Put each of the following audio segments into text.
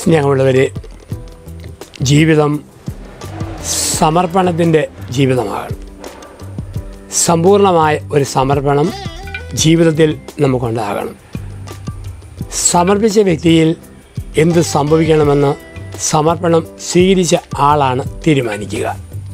സ്നേഹമുള്ളവരെ ജീവിതം സമർപ്പണത്തിൻ്റെ ജീവിതമാകണം സമ്പൂർണമായ ഒരു സമർപ്പണം ജീവിതത്തിൽ നമുക്കുണ്ടാകണം സമർപ്പിച്ച വ്യക്തിയിൽ എന്ത് സംഭവിക്കണമെന്ന് സമർപ്പണം സ്വീകരിച്ച ആളാണ് തീരുമാനിക്കുക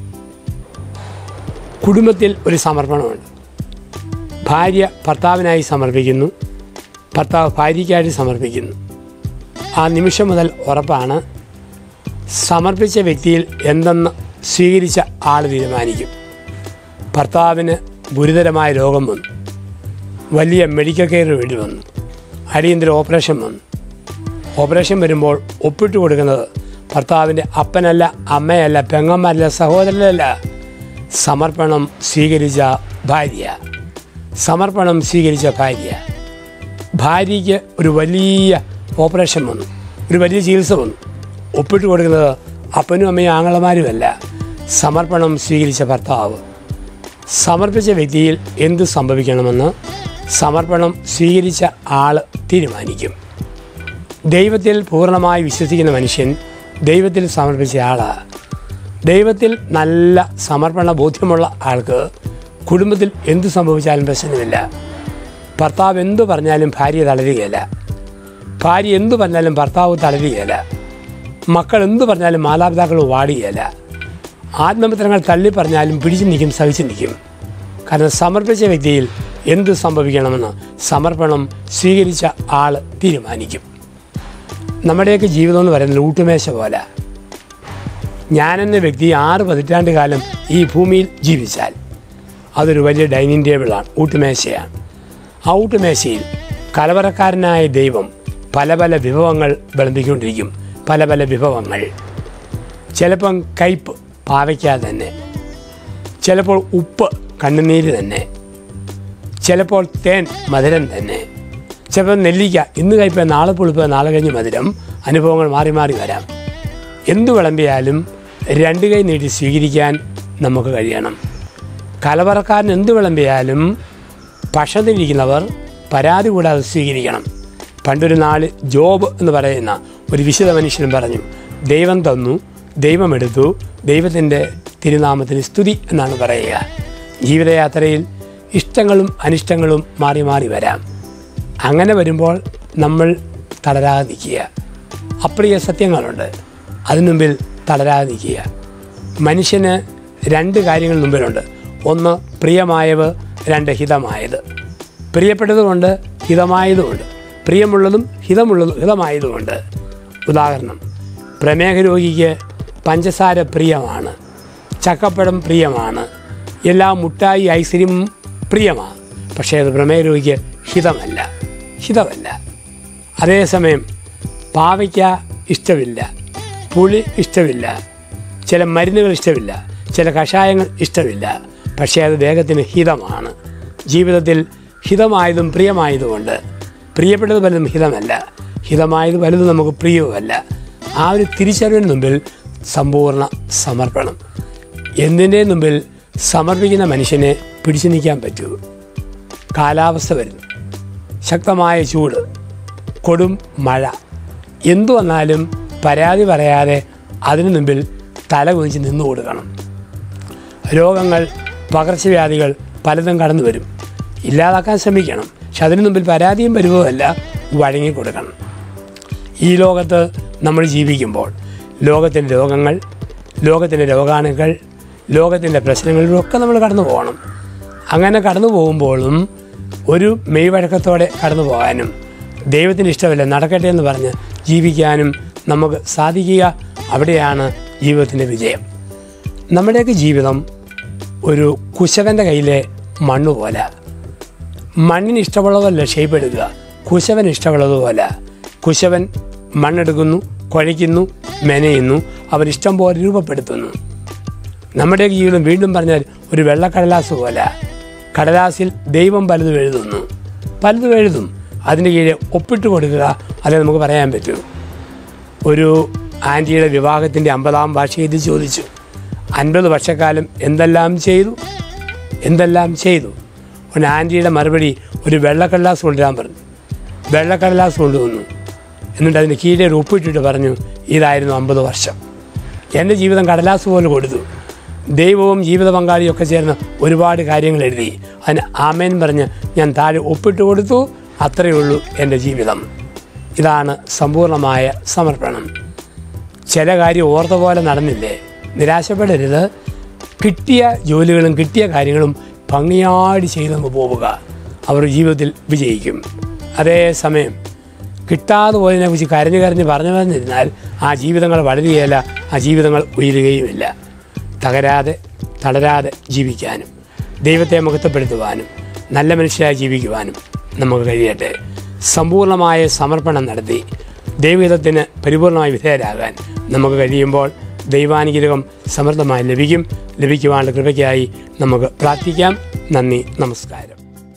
കുടുംബത്തിൽ ഒരു സമർപ്പണമുണ്ട് ഭാര്യ ഭർത്താവിനായി സമർപ്പിക്കുന്നു ഭർത്താവ് ഭാര്യയ്ക്കായിട്ട് സമർപ്പിക്കുന്നു ആ നിമിഷം മുതൽ ഉറപ്പാണ് സമർപ്പിച്ച വ്യക്തിയിൽ എന്തെന്ന് സ്വീകരിച്ച ആൾ തീരുമാനിക്കും ഭർത്താവിന് ഗുരുതരമായ രോഗം വന്നു വലിയ മെഡിക്കൽ കെയർ വേണ്ടി വന്നു അടിയന്തര ഓപ്പറേഷൻ വന്നു ഓപ്പറേഷൻ വരുമ്പോൾ ഒപ്പിട്ട് കൊടുക്കുന്നത് ഭർത്താവിൻ്റെ അപ്പനല്ല അമ്മയല്ല പെങ്ങന്മാരല്ല സഹോദരനല്ല സമർപ്പണം സ്വീകരിച്ച ഭാര്യ സമർപ്പണം സ്വീകരിച്ച ഭാര്യ ഭാര്യയ്ക്ക് ഒരു വലിയ ഓപ്പറേഷൻ വന്നു ഒരു വലിയ ചികിത്സ വന്നു ഒപ്പിട്ട് കൊടുക്കുന്നത് അപ്പനും അമ്മയും ആങ്ങളമാരുമല്ല സമർപ്പണം സ്വീകരിച്ച ഭർത്താവ് സമർപ്പിച്ച വ്യക്തിയിൽ എന്ത് സംഭവിക്കണമെന്ന് സമർപ്പണം സ്വീകരിച്ച ആൾ തീരുമാനിക്കും ദൈവത്തിൽ പൂർണ്ണമായി വിശ്വസിക്കുന്ന മനുഷ്യൻ ദൈവത്തിൽ സമർപ്പിച്ച ആളാണ് ദൈവത്തിൽ നല്ല സമർപ്പണ ബോധ്യമുള്ള ആൾക്ക് കുടുംബത്തിൽ എന്ത് സംഭവിച്ചാലും പ്രശ്നമില്ല ഭർത്താവ് എന്തു പറഞ്ഞാലും ഭാര്യ തളരുകയില്ല ഭാര്യ എന്തു പറഞ്ഞാലും ഭർത്താവ് തളരുകയില്ല മക്കൾ എന്തു പറഞ്ഞാലും മാതാപിതാക്കൾ വാടുകയില്ല ആത്മമിത്രങ്ങൾ തള്ളി പറഞ്ഞാലും പിടിച്ചു നിൽക്കും സഹിച്ചു നിൽക്കും കാരണം സമർപ്പിച്ച വ്യക്തിയിൽ എന്ത് സംഭവിക്കണമെന്ന് സമർപ്പണം സ്വീകരിച്ച ആൾ തീരുമാനിക്കും നമ്മുടെയൊക്കെ ജീവിതം എന്ന് പറയുന്നത് ഊട്ടുമേശ പോലെ ഞാനെന്ന വ്യക്തി ആറ് പതിറ്റാണ്ട് കാലം ഈ ഭൂമിയിൽ ജീവിച്ചാൽ അതൊരു വലിയ ഡൈനിങ് ടേബിളാണ് ഊട്ടുമേശയാണ് ആ ഊട്ടുമേശയിൽ കലവറക്കാരനായ ദൈവം പല പല വിഭവങ്ങൾ വിളമ്പിക്കൊണ്ടിരിക്കും പല പല വിഭവങ്ങൾ ചിലപ്പം കയ്പ് പാവയ്ക്ക തന്നെ ചിലപ്പോൾ ഉപ്പ് കണ്ണുനീര് തന്നെ ചിലപ്പോൾ തേൻ മധുരം തന്നെ ചിലപ്പോൾ നെല്ലിക്ക ഇന്ന് കയ്പ് നാളെ പുളിപ്പ് നാളെ കഴിഞ്ഞ് മധുരം അനുഭവങ്ങൾ മാറി മാറി വരാം എന്തു വിളമ്പിയാലും രണ്ട് കൈ നീട്ടി സ്വീകരിക്കാൻ നമുക്ക് കഴിയണം കലവറക്കാരൻ എന്ത് വിളമ്പിയാലും പക്ഷത്തിലിരിക്കുന്നവർ പരാതി കൂടാതെ സ്വീകരിക്കണം പണ്ടൊരു നാൾ ജോബ് എന്ന് പറയുന്ന ഒരു വിശുദ്ധ മനുഷ്യനും പറഞ്ഞു ദൈവം തന്നു ദൈവമെടുത്തു ദൈവത്തിൻ്റെ തിരുനാമത്തിന് സ്തുതി എന്നാണ് പറയുക ജീവിതയാത്രയിൽ ഇഷ്ടങ്ങളും അനിഷ്ടങ്ങളും മാറി മാറി വരാം അങ്ങനെ വരുമ്പോൾ നമ്മൾ തളരാതെ നിൽക്കുക അപ്രിയ സത്യങ്ങളുണ്ട് അതിനു മുമ്പിൽ തളരാതെ നിൽക്കുക മനുഷ്യന് രണ്ട് കാര്യങ്ങൾ മുമ്പിലുണ്ട് ഒന്ന് പ്രിയമായവ് രണ്ട് ഹിതമായത് പ്രിയപ്പെട്ടതുകൊണ്ട് ഹിതമായതുമുണ്ട് പ്രിയമുള്ളതും ഹിതമുള്ളതും ഹിതമായതുമുണ്ട് ഉദാഹരണം പ്രമേഹ രോഗിക്ക് പഞ്ചസാര പ്രിയമാണ് ചക്കപ്പഴം പ്രിയമാണ് എല്ലാ മുട്ടായി ഐസ്ക്രീം പ്രിയമാണ് പക്ഷേ അത് പ്രമേഹ രോഗിക്ക് ഹിതമല്ല ഹിതമല്ല അതേസമയം പാവയ്ക്ക ഇഷ്ടമില്ല പുളി ഇഷ്ടമില്ല ചില മരുന്നുകൾ ഇഷ്ടമില്ല ചില കഷായങ്ങൾ ഇഷ്ടമില്ല പക്ഷേ അത് വേഗത്തിന് ഹിതമാണ് ജീവിതത്തിൽ ഹിതമായതും പ്രിയമായതുകൊണ്ട് പ്രിയപ്പെട്ടത് പലതും ഹിതമല്ല ഹിതമായത് പലതും നമുക്ക് പ്രിയവുമല്ല ആ ഒരു തിരിച്ചറിവിന് മുമ്പിൽ സമ്പൂർണ്ണ സമർപ്പണം എന്തിൻ്റെ മുമ്പിൽ സമർപ്പിക്കുന്ന മനുഷ്യനെ പിടിച്ചു നിൽക്കാൻ പറ്റൂ കാലാവസ്ഥ വരുന്നു ശക്തമായ ചൂട് കൊടും മഴ എന്തു വന്നാലും പരാതി പറയാതെ അതിനു മുമ്പിൽ തല കുനിച്ച് നിന്നു കൊടുക്കണം രോഗങ്ങൾ പകർച്ചവ്യാധികൾ പലതും കടന്നു വരും ഇല്ലാതാക്കാൻ ശ്രമിക്കണം പക്ഷെ അതിനു മുമ്പിൽ പരാതിയും വരുവല്ല വഴങ്ങി കൊടുക്കണം ഈ ലോകത്ത് നമ്മൾ ജീവിക്കുമ്പോൾ ലോകത്തിൻ്റെ രോഗങ്ങൾ ലോകത്തിൻ്റെ രോഗാണുക്കൾ ലോകത്തിൻ്റെ പ്രശ്നങ്ങളിലൊക്കെ നമ്മൾ കടന്നു പോകണം അങ്ങനെ കടന്നു പോകുമ്പോഴും ഒരു മെയ്വഴക്കത്തോടെ കടന്നു പോകാനും ദൈവത്തിന് ഇഷ്ടമല്ല നടക്കട്ടെ എന്ന് പറഞ്ഞ് ജീവിക്കാനും നമുക്ക് സാധിക്കുക അവിടെയാണ് ജീവിതത്തിൻ്റെ വിജയം നമ്മുടെയൊക്കെ ജീവിതം ഒരു കുശവൻ്റെ കയ്യിലെ മണ്ണ് പോലെ മണ്ണിന് ഇഷ്ടമുള്ളതല്ല ഷേപ്പ് എടുക്കുക കുശവൻ ഇഷ്ടമുള്ളതുപോലെ കുശവൻ മണ്ണെടുക്കുന്നു കുഴയ്ക്കുന്നു മെനയുന്നു അവൻ ഇഷ്ടം പോലെ രൂപപ്പെടുത്തുന്നു നമ്മുടെ ജീവിതം വീണ്ടും പറഞ്ഞാൽ ഒരു വെള്ളക്കടലാസ് പോലെ കടലാസിൽ ദൈവം പലതും എഴുതുന്നു പലതും എഴുതും അതിൻ്റെ കീഴെ ഒപ്പിട്ട് കൊടുക്കുക അതേ നമുക്ക് പറയാൻ പറ്റൂ ഒരു ആൻറ്റിയുടെ വിവാഹത്തിൻ്റെ അമ്പതാം വാർഷികത്തിൽ ചോദിച്ചു അൻപത് വർഷക്കാലം എന്തെല്ലാം ചെയ്തു എന്തെല്ലാം ചെയ്തു ഒരു ആൻറ്റിയുടെ മറുപടി ഒരു വെള്ളക്കടലാസ് കൊണ്ടുവരാൻ പറഞ്ഞു വെള്ളക്കടലാസ് കൊണ്ടുവന്നു എന്നിട്ട് അതിന് കീഴേ ഒരു ഒപ്പിട്ടിട്ട് പറഞ്ഞു ഇതായിരുന്നു അമ്പത് വർഷം എൻ്റെ ജീവിതം കടലാസ് പോലെ കൊടുത്തു ദൈവവും ജീവിത പങ്കാളിയും ഒക്കെ ചേർന്ന് ഒരുപാട് കാര്യങ്ങൾ എഴുതി അതിന് ആമേൻ പറഞ്ഞ് ഞാൻ താഴെ ഒപ്പിട്ട് കൊടുത്തു അത്രയേ ഉള്ളൂ എൻ്റെ ജീവിതം ഇതാണ് സമ്പൂർണ്ണമായ സമർപ്പണം ചില കാര്യം ഓർത്ത പോലെ നടന്നില്ലേ നിരാശപ്പെടരുത് കിട്ടിയ ജോലികളും കിട്ടിയ കാര്യങ്ങളും ഭംഗിയാടി ചെയ്തങ്ങ് പോവുക അവർ ജീവിതത്തിൽ വിജയിക്കും അതേസമയം കിട്ടാതെ പോയതിനെ കുറിച്ച് കരഞ്ഞു കരഞ്ഞ് പറഞ്ഞു പറഞ്ഞിരുന്നാൽ ആ ജീവിതങ്ങൾ വളരുകയില്ല ആ ജീവിതങ്ങൾ ഉയരുകയുമില്ല തകരാതെ തളരാതെ ജീവിക്കാനും ദൈവത്തെ മുഖത്തപ്പെടുത്തുവാനും നല്ല മനുഷ്യരായി ജീവിക്കുവാനും നമുക്ക് കഴിയട്ടെ സമ്പൂർണ്ണമായ സമർപ്പണം നടത്തി ദൈവഹിതത്തിന് പരിപൂർണമായി വിധേയരാകാൻ നമുക്ക് കഴിയുമ്പോൾ ദൈവാനുഗ്രഹം സമൃദ്ധമായി ലഭിക്കും ലഭിക്കുവാനുള്ള കൃപയ്ക്കായി നമുക്ക് പ്രാർത്ഥിക്കാം നന്ദി നമസ്കാരം